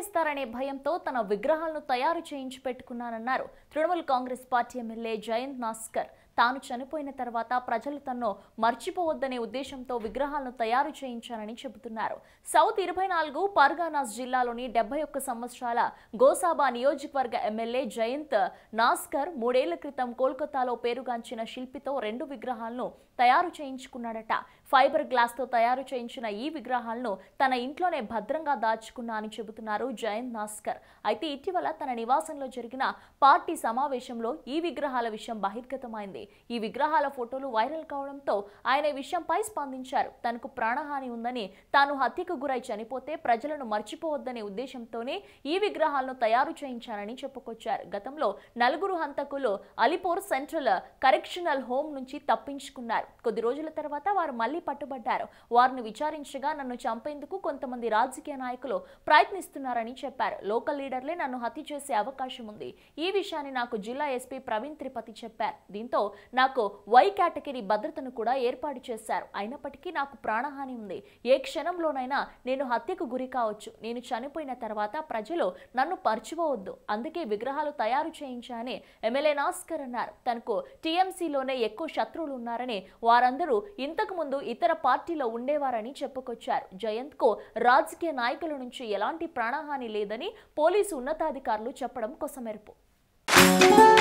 ఓడిస్తారనే భయంతో తన విగ్రహాలను తయారు చేయించి పెట్టుకున్నానన్నారు తృణమూల్ కాంగ్రెస్ పార్టీ ఎమ్మెల్యే జయంత్ నాస్కర్ తాను చనిపోయిన తర్వాత ప్రజలు తన్ను మర్చిపోవద్దనే ఉద్దేశంతో విగ్రహాలను తయారు చేయించానని చెబుతున్నారు సౌత్ ఇరవై నాలుగు పర్గానాస్ జిల్లాలోని డెబ్బై ఒక్క సంవత్సరాల గోసాబా నియోజకవర్గ ఎమ్మెల్యే జయంత్ నాస్కర్ మూడేళ్ల క్రితం కోల్కతాలో పేరుగాంచిన శిల్పితో రెండు విగ్రహాలను తయారు చేయించుకున్నాడట ఫైబర్ గ్లాస్తో తయారు చేయించిన ఈ విగ్రహాలను తన ఇంట్లోనే భద్రంగా దాచుకున్నా అని చెబుతున్నారు జయంత్ నాస్కర్ అయితే ఇటీవల తన నివాసంలో జరిగిన పార్టీ సమావేశంలో ఈ విగ్రహాల విషయం బహిర్గతమైంది ఈ విగ్రహాల ఫోటోలు వైరల్ కావడంతో ఆయన ఈ విషయంపై స్పందించారు తనకు ప్రాణహాని ఉందని తాను హత్యకు గురై చనిపోతే ప్రజలను మర్చిపోవద్దనే ఉద్దేశంతోనే ఈ విగ్రహాలను తయారు చేయించానని చెప్పుకొచ్చారు గతంలో నలుగురు హంతకులు అలిపూర్ సెంట్రల్ కరెక్షనల్ హోమ్ నుంచి తప్పించుకున్నారు కొద్ది రోజుల తర్వాత వారు మళ్లీ పట్టుబడ్డారు వారిని విచారించగా నన్ను చంపేందుకు కొంతమంది రాజకీయ నాయకులు ప్రయత్నిస్తున్నారని చెప్పారు లోకల్ లీడర్లే నన్ను హత్య చేసే అవకాశం ఉంది ఈ విషయాన్ని నాకు జిల్లా ఎస్పీ ప్రవీణ్ త్రిపతి చెప్పారు దీంతో నాకు వై కేటగిరీ భద్రతను కూడా ఏర్పాటు చేశారు అయినప్పటికీ నాకు ప్రాణహాని ఉంది ఏ క్షణంలోనైనా నేను హత్యకు గురి కావచ్చు నేను చనిపోయిన తర్వాత ప్రజలు నన్ను పరచుకోవద్దు అందుకే విగ్రహాలు తయారు చేయించాని ఎమ్మెల్యే నాస్కర్ అన్నారు తనకు టీఎంసీలోనే ఎక్కువ శత్రువులు ఉన్నారని వారందరూ ఇంతకు ముందు ఇతర పార్టీలో ఉండేవారని చెప్పుకొచ్చారు జయంత్ కు రాజకీయ నాయకుల నుంచి ఎలాంటి ప్రాణహాని లేదని పోలీసు ఉన్నతాధికారులు చెప్పడం కొసమెరుపు